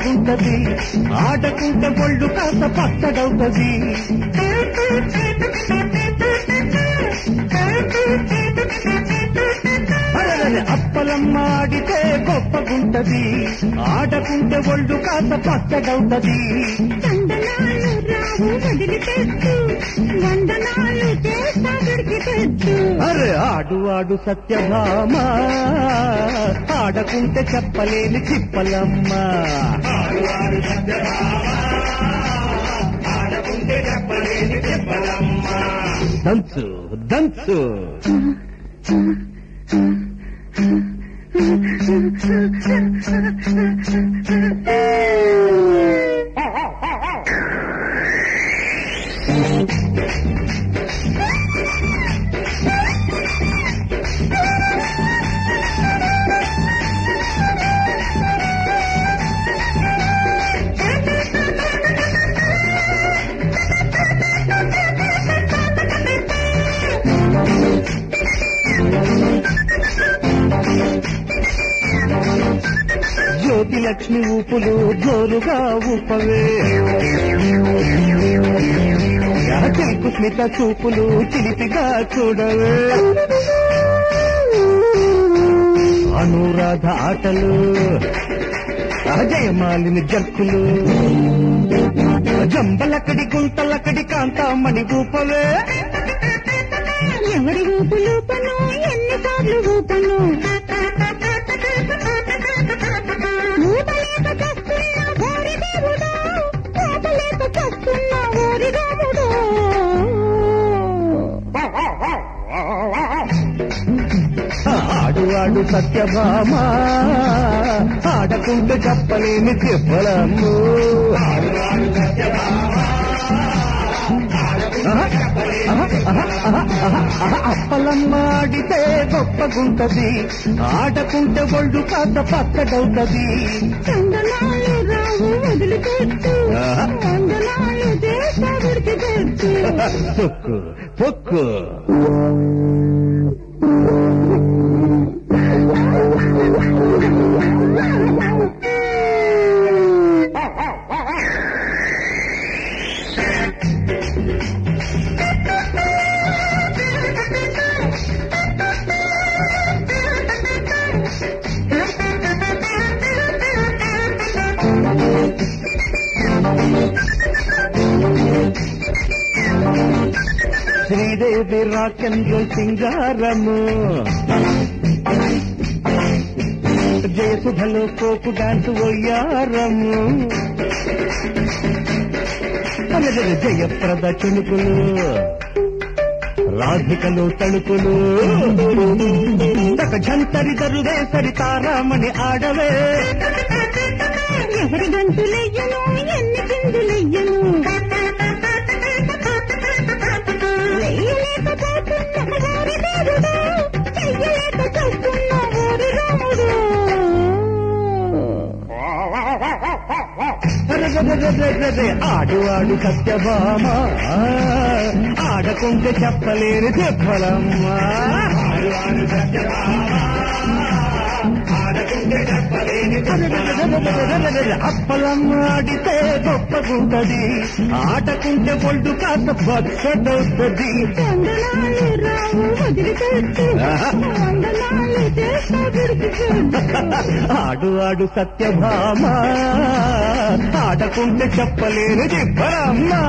గొప్పగుంటది ఆడకుంటే ఒళ్ళు కాస్త పచ్చడవుతది అరెరెరె, అప్పలమ్మ ఆడితే గొప్పగుంటది ఆడకుంటే ఒళ్ళు కాస్త పచ్చడవుతది చందనాలు రావు వదిలిపెట్టు వందనాలు చేస్తా విడిచిపెట్టు అరే ఆడు ఆడు సత్యభామ ఆడకుంటే చెప్పలేని చిప్పలమ్మ దంచు దంచు జ్యోతి లక్ష్మి ఊపులు జోరుగా ఊపవే తెలుపు స్మిత చూపులు చిలిపిగా చూడవే అనురాధ ఆటలు అజయమాలిని జర్కులు జంబలకడి గుంతలకడి కాంతామణి ఊపవే ఎవరి ఊపు లూపను ఎన్నిసార్లు ఊపను ఊపలేక చస్తున్నా ఓరి దేవుడు ఊపలేక చస్తున్నా ఓరి రాముడు ఆడు ఆడు సత్యభామ ఆడకుంటే చెప్పలేని చెప్పలమ్ము అప్పలమ్మాడితే గొప్పగుంటది ఆడకుంటే ఒళ్ళు కాస్త పచ్చడవుతది చందనాలు రావు వదిలిపెట్టు ఆహా. వందనాలు చేస్తా విడిచిపెట్టు పొక్కు పొక్కు శ్రీదేవి రాకెంద్ర సింగారము జయసుధలో కోపు డాన్స్ ఒయ్యారము అలగల జయప్రద చినుకులు రాధికలు తణుకులు తక ఝంతరి దరువేసరి తారామణి ఆడవే ఎవరి గంతులెయ్యను ఎన్ని చిందులెయ్యను వెయ్యలేకపోతున్న ఓరి దేవుడు చెయ్యలేక చస్తున్న ఓరి రాముడు అరెరెరెరెరెరెరె, ఆడు ఆడు సత్యభామ ఆడకుంటే చెప్పలేని చెప్పలమ్మా అప్పలమ్మాడితే గొప్పగుంటది ఆటకుంటే ఒళ్ళు కాస్త బచ్చడవుతుంది వందనాలు రావు వదిలిపెట్టు వందనాలు చేస్తా విడిచిపెట్టు ఆడు ఆడు సత్యభామ ఆడకుంటే చెప్పలేని చెప్పలమ్మా